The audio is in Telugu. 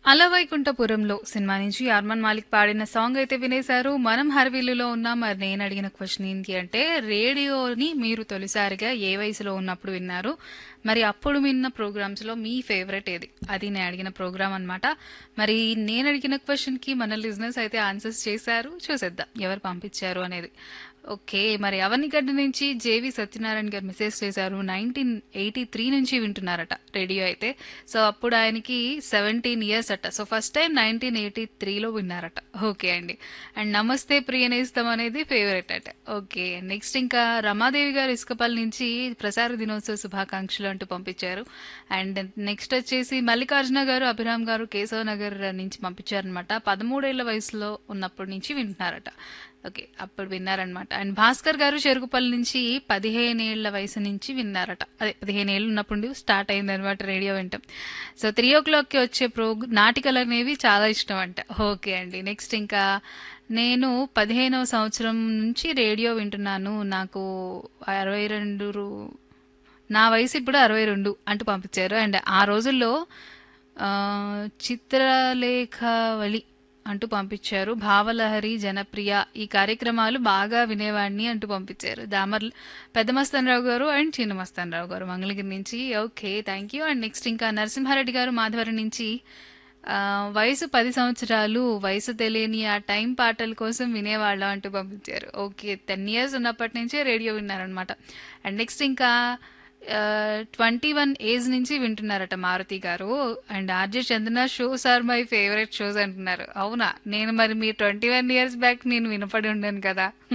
అలవైకుంఠపురంలో సినిమా నుంచి అర్మన్ మాలిక్ పాడిన సాంగ్ అయితే వినేశారు మనం హర్విల్లులో ఉన్నాం మరి నేను అడిగిన క్వశ్చన్ ఏంటి అంటే రేడియోని మీరు తొలిసారిగా ఏ వయసులో ఉన్నప్పుడు విన్నారు మరి అప్పుడు విన్న ప్రోగ్రామ్స్ లో మీ ఫేవరెట్ ఏది అది నేను అడిగిన ప్రోగ్రామ్ అన్నమాట మరి నేను అడిగిన క్వశ్చన్ కి మన లిజినెస్ అయితే ఆన్సర్స్ చేశారు చూసేద్దాం ఎవరు పంపించారు అనేది ఓకే మరి అవనిగడ్డ నుంచి జేవి సత్యనారాయణ గారు మెసేజ్ చేశారు నైన్టీన్ ఎయిటీ త్రీ నుంచి వింటున్నారట రేడియో అయితే సో అప్పుడు ఆయనకి సెవెంటీన్ ఇయర్స్ అట so first time nineteen eighty త్రీలో విన్నారట ఓకే అండి అండ్ నమస్తే ప్రియనేస్తం అనేది ఫేవరెట్ అట ఓకే నెక్స్ట్ ఇంకా రమాదేవి గారు ఇసుకపల్లి నుంచి ప్రసార దినోత్సవ శుభాకాంక్షలు అంటూ పంపించారు అండ్ నెక్స్ట్ వచ్చేసి మల్లికార్జున గారు అభిరామ్ గారు కేశవ నగర్ నుంచి పంపించారనమాట పదమూడేళ్ల వయసులో ఉన్నప్పటి నుంచి వింటున్నారట ఓకే అప్పుడు విన్నారనమాట అండ్ భాస్కర్ గారు చెరుకుపల్లి నుంచి పదిహేనేళ్ల వయసు నుంచి విన్నారట అదే పదిహేను ఏళ్ళు ఉన్నప్పుడు స్టార్ట్ అయింది అనమాట రేడియో వింటాం సో త్రీ ఓ క్లాక్కి వచ్చే ప్రోగ్ నాటికలు అనేవి చాలా ఇష్టం అంట ఓకే అండి నెక్స్ట్ ఇంకా నేను పదిహేనవ సంవత్సరం నుంచి రేడియో వింటున్నాను నాకు అరవై రెండు రు- నా వయసు ఇప్పుడు అరవై రెండు అంటూ పంపించారు అండ్ ఆ రోజుల్లో ఆ, చిత్రలేఖవళి అంటూ పంపించారు భావలహరి జనప్రియ ఈ కార్యక్రమాలు బాగా వినేవాడిని అంటూ పంపించారు దామర్ పెద్దమస్తానరావు గారు అండ్ చిన్న మస్తానరావు గారు మంగళగిరి నుంచి okay thank you and next ఇంకా నరసింహారెడ్డి గారు మాధవరం నుంచి ఆ, వయసు పది సంవత్సరాలు వయసు తెలియని ఆ టైం పాటల కోసం వినేవాళ్ళం అంటూ పంపించారు ఓకే టెన్ ఇయర్స్ ఉన్నప్పటి నుంచే రేడియో విన్నారనమాట అండ్ నెక్స్ట్ ఇంకా ట్వంటీ వన్ ఏజ్ నుంచి వింటున్నారట మారుతి గారు and RJ Chandana shows are my favourite shows అంటున్నారు అవునా నేను మరి మీ ట్వంటీ వన్ ఇయర్స్ బ్యాక్ నేను వినపడి ఉండాను కదా